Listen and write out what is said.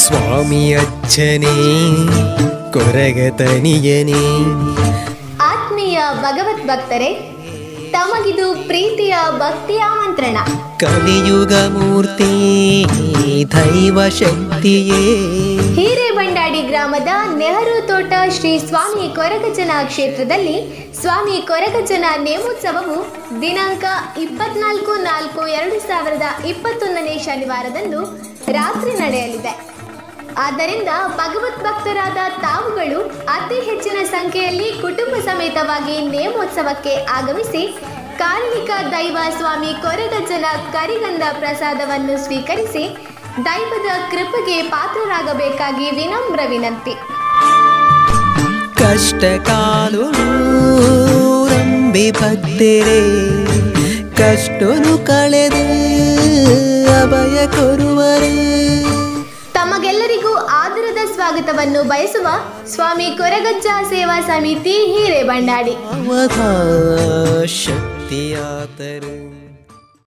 ಸ್ವಾಮಿ ಅಜ್ಜನೇ ಕೊರಗತನಿಯನೇ ಆತ್ಮೀಯ ಭಗವತ್ ಭಕ್ತರೇ ತಮಗಿದು ಪ್ರೀತಿಯ ಭಕ್ತಿಯ ಮಂತ್ರಣ ಕಲಿಯುಗ ಮೂರ್ತಿ ದೈವ ಶಕ್ತಿಯೇ ಹಿರೇಬಂಡಾಡಿ ಗ್ರಾಮದ ನೆಹರು ತೋಟ ಶ್ರೀ ಸ್ವಾಮಿ ಕೊರಗಜನ ಕ್ಷೇತ್ರದಲ್ಲಿ ಸ್ವಾಮಿ ಕೊರಗಜನ ನೇಮೋತ್ಸವವು ದಿನಾಂಕ ಇಪ್ಪತ್ನಾಲ್ಕು ನಾಲ್ಕು ಎರಡು ಸಾವಿರದ ಇಪ್ಪತ್ತೊಂದನೇ ಶನಿವಾರದಂದು ರಾತ್ರಿ ನಡೆಯಲಿದೆ ಆದ್ದರಿಂದ ಭಗವತ್ ಭಕ್ತರಾದ ತಾವುಗಳು ಅತಿ ಹೆಚ್ಚಿನ ಸಂಖ್ಯೆಯಲ್ಲಿ ಕುಟುಂಬ ಸಮೇತವಾಗಿ ನೇಮೋತ್ಸವಕ್ಕೆ ಆಗಮಿಸಿ ಕಾರಣಿಕ ದೈವ ಸ್ವಾಮಿ ಕೊರಗಜ್ಜನ ಕರಿಗಂಧ ಪ್ರಸಾದವನ್ನು ಸ್ವೀಕರಿಸಿ ದೈವದ ಕೃಪೆಗೆ ಪಾತ್ರರಾಗಬೇಕಾಗಿ ವಿನಮ್ರ ವಿನಂತಿ ಕಷ್ಟ ಕಾಲು ರಂಬಿ ಭಕ್ತಿರೇ ಕಷ್ಟನು ಕಳೆದು ಅಭಯ ಕೊರುವರು ತಮಗೆಲ್ಲರಿಗೂ ಆದರದ ಸ್ವಾಗತವನ್ನು ಬಯಸುವ ಸ್ವಾಮಿ ಕೊರಗಜ್ಜ ಸೇವಾ ಸಮಿತಿ ಹಿರೇಬಂಡಾಡಿ ಅವಧಾ ಶಕ್ತಿಯಾತರು